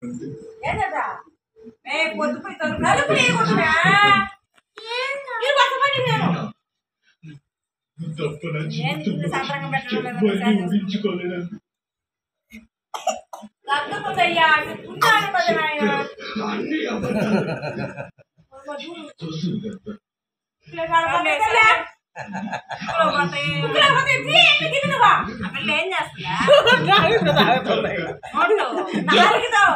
ఏంటా ఏ పొద్దుపోయి నలుపు లేకుండా మీరు పక్కపడి నేను ఏంటి ఇంత సంబరంగా పెట్టడం లేదు? తగ్గుతుందయ్యా ఉంటాను కదా నాయన ఏం చేస్తున్నా నాలుగుతావు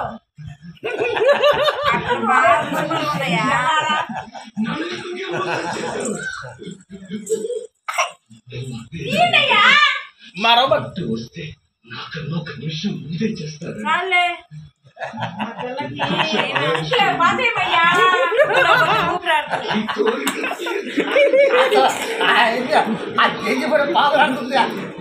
మరో వస్తే నాకన్నా ఒక నిమిషం ముందే చేస్తారు ఏం చెప్పాడు పాపలాడుతుంది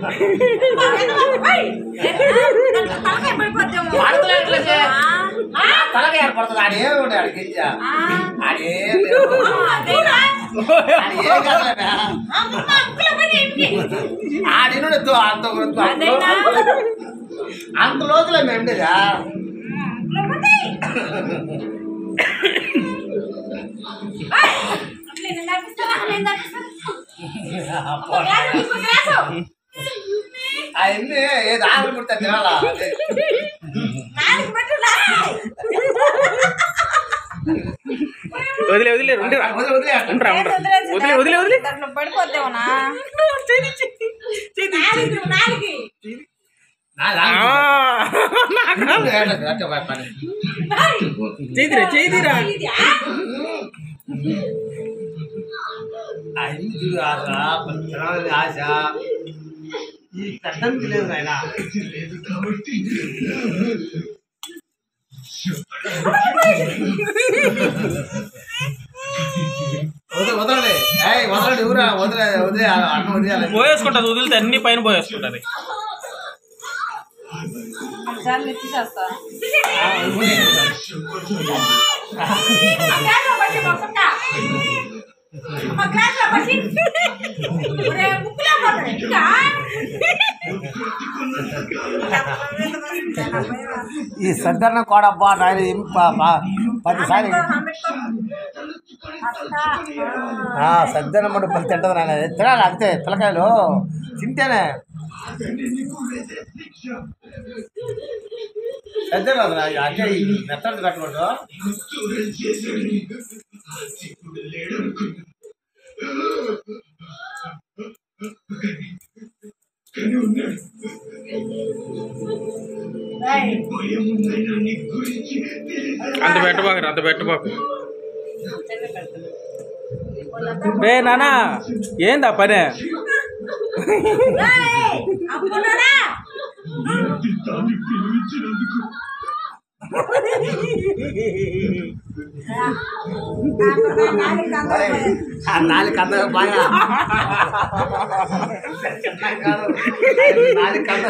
తలకి ఏర్పడుతుంది ఆడే ఉండే ఆడికి ఆడే ఆడే కాదులే ఆడినుడు అంత అంత లోతులే మేము ఉండేదా అవన్నీ ఏది ఆకలి పుడతా తినాలా అదే. వదిలే వదిలే ఉండి రా. వదిలే, వదిలే. ఉండరా ఉండరా వదిలే వదిలే వదిలే దాంట్లో పడిపోద్దేమన్నా నా ఆ, దాంట్లో ఏడలేదు, అట్టే పోయి పని. చేతిరా చేతిరా అది చూడు ఆశ తినాలని ఆశ ఈ పెద్దంది లేదు నాయన లేదు కాబట్టి వదల వదలండి ఏయ్ వదలండి ఊరా వదిలే వదిలే అన్న వదిలేయాలి పోయేసుకుంటది వదిలితే అన్ని పైన పోయేసుకుంటది చాలు తీసేస్తా ఈ సద్దన్న కోడబ్బా నాయన ఏం ప- ప- పదిసారి ఆ, సద్దన్న మటు పది తింటది నాయన తినాలి అంతే పిల్లకాయలు తింటేనే సద్దన్న అంటే మెత్తడి కట్టకూడదు దూరం చేశాడు నీకు ఇప్పుడు లేడనుకున్నా కానీ కానీ ఉన్నాడు భయం ఉందైనా నీ గురించి తెలియదు అంత పెట్టబాకు అంత పెట్టబాకు రే నానా ఏందా పనే దాన్ని పిలిపించినందుకు అరే, ఆ నాలుగు కథ బాగా నాలుగు కథ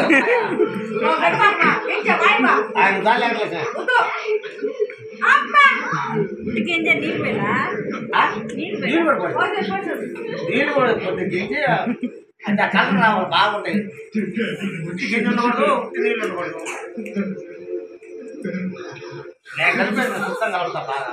ఆయన దాని లేకలే సార్. నీళ్ళు పోయినా ఆ? నీళ్ళు నీళ్ళు కూడా పోయి. పోయినా నీళ్ళు కూడా కొద్ది గింజి అంటే ఆ కథ రావాలి బాగుంటాయి ఉట్టి గింజ ఉండకూడదు ఉట్టి నీళ్ళు ఉండకూడదు నేను కలిపేది మొత్తం కలుపుతా బాగా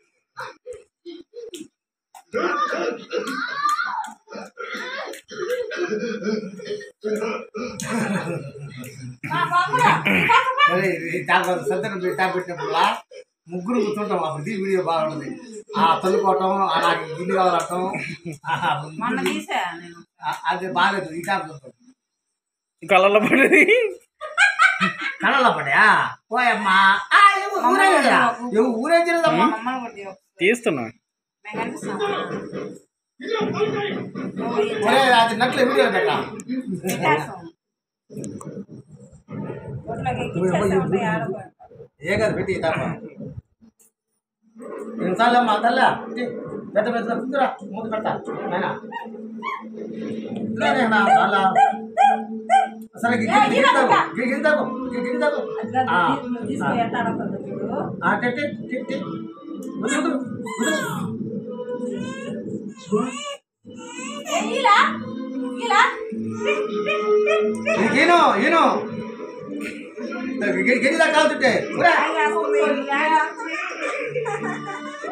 మరి ఈ టాప్ సద్దన టాప్ పెట్టినప్పుడు ముగ్గురు కూర్చుంటాం అప్పుడు తీసి వీడియో బాగుంటుంది ఆ తల్లుకోవటం ఆ నాకు గిన్నె కావాలటం మొన్న తీసా నేను అది బాగాలేదు ఈ టాప్ చూస్తాం కళ్ళలో పడేది కళ్ళలో పడ్డా పోయమ్మా ఆ, ఏమో ఊరే కదా ఏమో ఊరే తిరగదమ్మా మమ్మల్ని కొట్టి తీస్తున్నా మేము కనిపిస్తాం ఒరే అది నట్లు వీడియో పెట్టా ఏ కదా పెట్టి ఈ టాప్ ఎన్నిసార్లు మా తల్ల పెద్ద పెద్ద కూతురా మూత పెడతా నాయనా ఇదేనా చాలా అసలు గింజాకు గింజాకు గింజాకు అట్టే వదులు వదులు ఈను ఈను గెలిదా కాలుతుంటే ఊరా. ఆయన అసలు ఆయన